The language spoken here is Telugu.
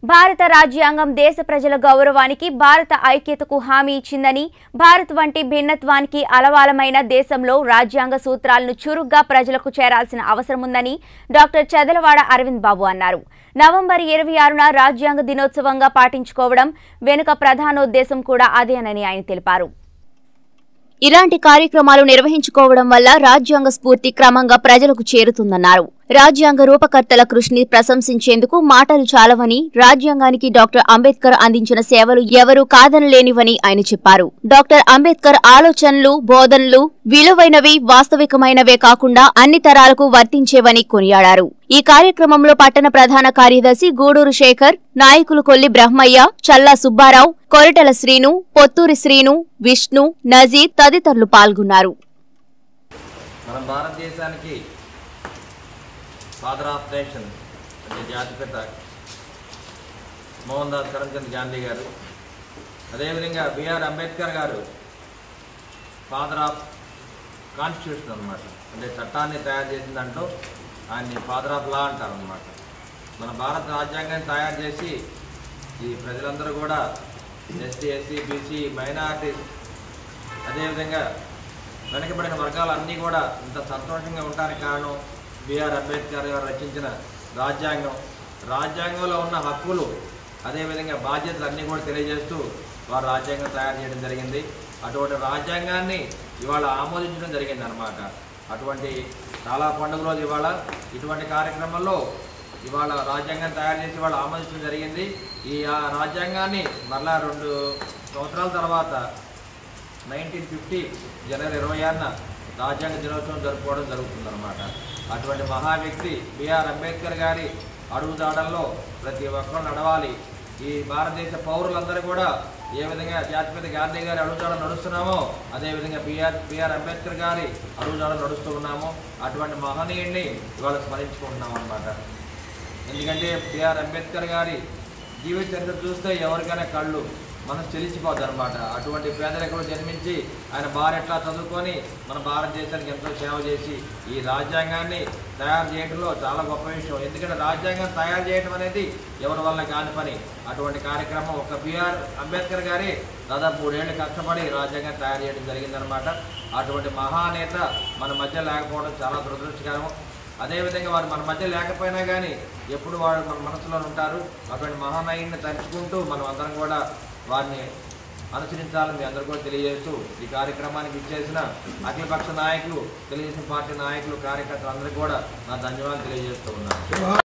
భారత రాజ్యాంగం దేశ ప్రజల గౌరవానికి భారత ఐక్యతకు హామీ ఇచ్చిందని భారత్ వంటి భిన్నత్వానికి అలవాలమైన దేశంలో రాజ్యాంగ సూత్రాలను చురుగ్గా ప్రజలకు చేరాల్సిన అవసరం ఉందని డాక్టర్ చదలవాడ అరవింద్ బాబు అన్నారు నవంబర్ ఇరవై ఆరున రాజ్యాంగ దినోత్సవంగా పాటించుకోవడం వెనుక ప్రధానోద్దేశం కూడా అదేనని ఆయన తెలిపారు ఇలాంటి కార్యక్రమాలు నిర్వహించుకోవడం వల్ల రాజ్యాంగ స్ఫూర్తి క్రమంగా ప్రజలకు చేరుతుందన్నారు రాజ్యాంగ రూపకర్తల కృషిని ప్రశంసించేందుకు మాటలు చాలవని రాజ్యాంగానికి డాక్టర్ అంబేద్కర్ అందించిన సేవలు ఎవరూ కాదనలేనివని ఆయన చెప్పారు డాక్టర్ అంబేద్కర్ ఆలోచనలు బోధనలు విలువైనవి వాస్తవికమైనవే కాకుండా అన్ని తరాలకు వర్తించేవని కొనియాడారు ఈ కార్యక్రమంలో పట్టణ ప్రధాన కార్యదర్శి గూడూరు శేఖర్ నాయకులు కొల్లి బ్రహ్మయ్య చల్లా సుబ్బారావు కొరటల శ్రీను పొత్తూరి శ్రీను విష్ణు నజీర్ తదితరులు పాల్గొన్నారు మన భారతదేశానికి ఫాదర్ ఆఫ్ నేషన్ అంటే జాతిపిత మోహన్ దాస్ కరమ్చంద్ గాంధీ గారు అదేవిధంగా బిఆర్ అంబేద్కర్ గారు ఫాదర్ ఆఫ్ కాన్స్టిట్యూషన్ అనమాట అంటే చట్టాన్ని తయారు చేసిన దాంట్లో ఆయన్ని ఫాదర్ ఆఫ్ లా అంటారు అనమాట మన భారత రాజ్యాంగాన్ని తయారు చేసి ఈ ప్రజలందరూ కూడా ఎస్టీ ఎస్సీ బీసీ మైనారిటీస్ అదేవిధంగా వెనకబడిన వర్గాలన్నీ కూడా ఇంత సంతోషంగా ఉండడానికి కారణం బిఆర్ అంబేద్కర్ గారు రచించిన రాజ్యాంగం రాజ్యాంగంలో ఉన్న హక్కులు అదేవిధంగా బాధ్యతలు అన్నీ కూడా తెలియజేస్తూ వారు రాజ్యాంగం తయారు చేయడం జరిగింది అటువంటి రాజ్యాంగాన్ని ఇవాళ ఆమోదించడం జరిగింది అనమాట అటువంటి చాలా పండుగ రోజు ఇవాళ ఇటువంటి కార్యక్రమంలో ఇవాళ రాజ్యాంగాన్ని తయారు చేసి ఇవాళ ఆమోదించడం జరిగింది ఈ ఆ రాజ్యాంగాన్ని మరలా రెండు సంవత్సరాల తర్వాత నైన్టీన్ ఫిఫ్టీ జనవరి ఇరవై ఆరున రాజ్యాంగ దినోత్సవం జరుపుకోవడం జరుగుతుందన్నమాట అటువంటి మహా వ్యక్తి బిఆర్ అంబేద్కర్ గారి అడుగుదాడల్లో ప్రతి ఒక్కరు నడవాలి ఈ భారతదేశ పౌరులందరూ కూడా ఏ విధంగా జాతిపిత గాంధీ గారి అడుగుదాడ నడుస్తున్నామో అదేవిధంగా బిఆర్ బిఆర్ అంబేద్కర్ గారి అడుగుదాడ నడుస్తూ ఉన్నామో అటువంటి మహనీయుడిని ఇవాళ స్మరించుకుంటున్నాం అనమాట ఎందుకంటే బిఆర్ అంబేద్కర్ గారి జీవిత చరిత్ర చూస్తే ఎవరికైనా కళ్ళు మనసు చెలిసిపోద్ది అనమాట అటువంటి పేదరికంలో జన్మించి ఆయన భార్య ఎట్లా చదువుకొని మన భారతదేశానికి ఎంతో సేవ చేసి ఈ రాజ్యాంగాన్ని తయారు చేయడంలో చాలా గొప్ప విషయం ఎందుకంటే రాజ్యాంగం తయారు చేయడం అనేది ఎవరి వల్ల కాని పని అటువంటి కార్యక్రమం ఒక బిఆర్ అంబేద్కర్ గారి దాదాపు మూడేళ్ళు కష్టపడి రాజ్యాంగం తయారు చేయడం జరిగిందనమాట అటువంటి మహానేత మన మధ్య లేకపోవడం చాలా దురదృష్టకరం అదేవిధంగా వారు మన మధ్య లేకపోయినా కానీ ఎప్పుడు వారు మన మనసులో ఉంటారు అటువంటి మహానాయుడిని తలుచుకుంటూ మనం అందరం కూడా వారిని అనుసరించాలని మీ అందరూ కూడా తెలియజేస్తూ ఈ కార్యక్రమానికి ఇచ్చేసిన అఖిలపక్ష నాయకులు తెలుగుదేశం పార్టీ నాయకులు కార్యకర్తలు అందరికీ కూడా నా ధన్యవాదాలు తెలియజేస్తూ ఉన్నాను